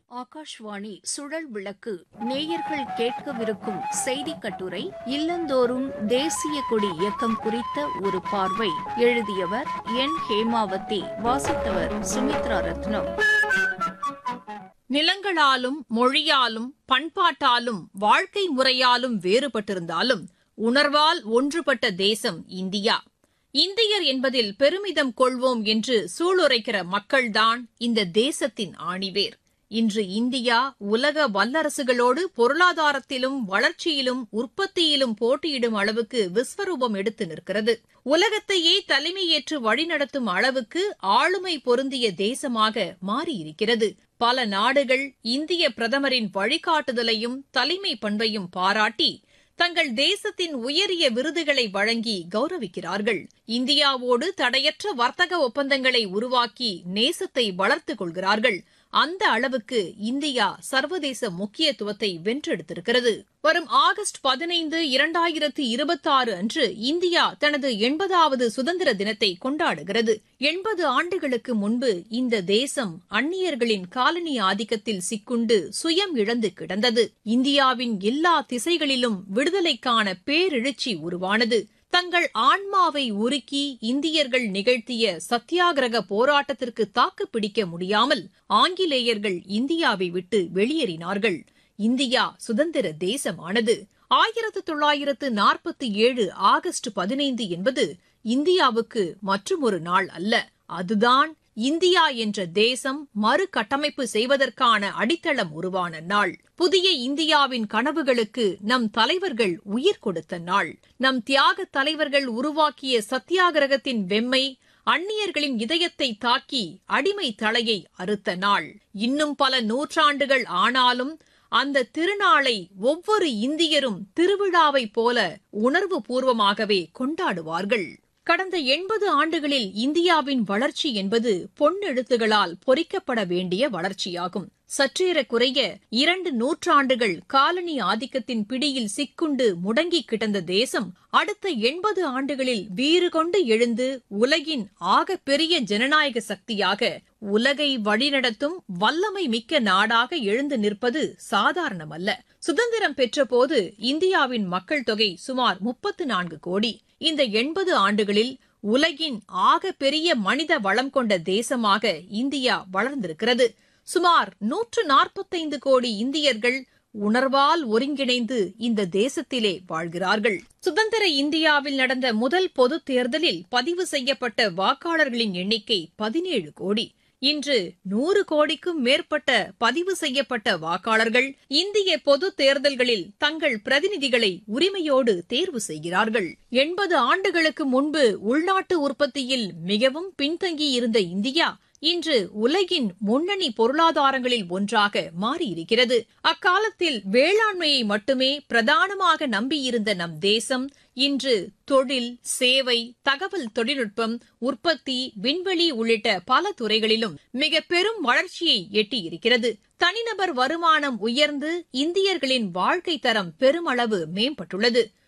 ஆகாஷ்வாணி சுழல் விளக்கு நேயர்கள் கேட்கவிருக்கும் செய்திக் கட்டுரை இல்லந்தோறும் தேசிய கொடி இயக்கம் குறித்த ஒரு பார்வை எழுதியவர் என் ஹேமாவதி வாசித்தவர் சுமித்ரா ரத்னம் நிலங்களாலும் மொழியாலும் பண்பாட்டாலும் வாழ்க்கை முறையாலும் வேறுபட்டிருந்தாலும் உணர்வால் ஒன்றுபட்ட தேசம் இந்தியா இந்தியர் என்பதில் பெருமிதம் கொள்வோம் என்று சூளுரைக்கிற மக்கள்தான் இந்த தேசத்தின் ஆணிவேர் இன்று இந்தியா உலக வல்லரசுகளோடு பொருளாதாரத்திலும் வளர்ச்சியிலும் உற்பத்தியிலும் போட்டியிடும் அளவுக்கு விஸ்வரூபம் எடுத்து நிற்கிறது உலகத்தையே தலைமையேற்று வழிநடத்தும் அளவுக்கு ஆளுமை பொருந்திய தேசமாக மாறியிருக்கிறது பல நாடுகள் இந்திய பிரதமரின் வழிகாட்டுதலையும் தலைமை பண்பையும் பாராட்டி தங்கள் தேசத்தின் உயரிய விருதுகளை வழங்கி கௌரவிக்கிறார்கள் இந்தியாவோடு தடையற்ற வர்த்தக ஒப்பந்தங்களை உருவாக்கி நேசத்தை வளர்த்துக் கொள்கிறார்கள் அந்த அளவுக்கு இந்தியா சர்வதேச முக்கியத்துவத்தை வென்றெடுத்திருக்கிறது வரும் ஆகஸ்ட் பதினைந்து இரண்டாயிரத்து இருபத்தாறு அன்று இந்தியா தனது எண்பதாவது சுதந்திர தினத்தை கொண்டாடுகிறது எண்பது ஆண்டுகளுக்கு முன்பு இந்த தேசம் அந்நியர்களின் காலனி ஆதிக்கத்தில் சிக்குண்டு சுயம் இழந்து கிடந்தது இந்தியாவின் எல்லா திசைகளிலும் விடுதலைக்கான பேரெழுச்சி உருவானது தங்கள் ஆன்மாவை உருக்கி இந்தியர்கள் நிகழ்த்திய சத்தியாகிரக போராட்டத்திற்கு தாக்கு பிடிக்க முடியாமல் ஆங்கிலேயர்கள் இந்தியாவை விட்டு வெளியேறினார்கள் இந்தியா சுதந்திர தேசமானது ஆயிரத்து தொள்ளாயிரத்து நாற்பத்தி ஏழு ஆகஸ்ட் பதினைந்து என்பது இந்தியாவுக்கு மற்றுமொரு நாள் அல்ல அதுதான் இந்தியா என்ற தேசம் மறுகட்டமைப்பு செய்வதற்கான அடித்தளம் உருவான நாள் புதிய இந்தியாவின் கனவுகளுக்கு நம் தலைவர்கள் உயிர் கொடுத்த நாள் நம் தியாக தலைவர்கள் உருவாக்கிய சத்தியாகிரகத்தின் வெம்மை அந்நியர்களின் இதயத்தை தாக்கி அடிமை தலையை அறுத்த நாள் இன்னும் பல நூற்றாண்டுகள் ஆனாலும் அந்த திருநாளை ஒவ்வொரு இந்தியரும் திருவிழாவைப் போல உணர்வு பூர்வமாகவே கொண்டாடுவார்கள் கடந்த எண்பது ஆண்டுகளில் இந்தியாவின் வளர்ச்சி என்பது பொன்னெழுத்துகளால் பொறிக்கப்பட வேண்டிய வளர்ச்சியாகும் சற்றேறக்குறைய இரண்டு நூற்றாண்டுகள் காலனி ஆதிக்கத்தின் பிடியில் சிக்குண்டு முடங்கி கிடந்த தேசம் அடுத்த எண்பது ஆண்டுகளில் வீறு கொண்டு எழுந்து உலகின் ஆக பெரிய ஜனநாயக சக்தியாக உலகை வழிநடத்தும் வல்லமை மிக்க நாடாக எழுந்து நிற்பது சாதாரணமல்ல சுதந்திரம் பெற்றபோது இந்தியாவின் மக்கள் தொகை சுமார் முப்பத்து நான்கு கோடி இந்த எண்பது ஆண்டுகளில் உலகின் ஆக பெரிய மனித வளம் கொண்ட தேசமாக இந்தியா வளர்ந்திருக்கிறது சுமார் நூற்று நாற்பத்தைந்து கோடி இந்தியர்கள் உணர்வால் ஒருங்கிணைந்து இந்த தேசத்திலே வாழ்கிறார்கள் சுதந்திர இந்தியாவில் நடந்த முதல் பொதுத் தேர்தலில் பதிவு செய்யப்பட்ட வாக்காளர்களின் எண்ணிக்கை பதினேழு கோடி இன்று நூறு கோடிக்கும் மேற்பட்ட பதிவு செய்யப்பட்ட வாக்காளர்கள் இந்திய பொது தேர்தல்களில் தங்கள் பிரதிநிதிகளை உரிமையோடு தேர்வு செய்கிறார்கள் எண்பது ஆண்டுகளுக்கு முன்பு உள்நாட்டு உற்பத்தியில் மிகவும் பின்தங்கியிருந்த இந்தியா இன்று உலகின் முன்னணி பொருளாதாரங்களில் ஒன்றாக மாறியிருக்கிறது அக்காலத்தில் வேளாண்மையை மட்டுமே பிரதானமாக நம்பியிருந்த நம் தேசம் இன்று தொழில் சேவை தகவல் தொழில்நுட்பம் உற்பத்தி விண்வெளி உள்ளிட்ட பல துறைகளிலும் மிக பெரும் வளர்ச்சியை எட்டியிருக்கிறது தனிநபர் வருமானம் உயர்ந்து இந்தியர்களின் வாழ்க்கை தரம் பெருமளவு மேம்பட்டுள்ளது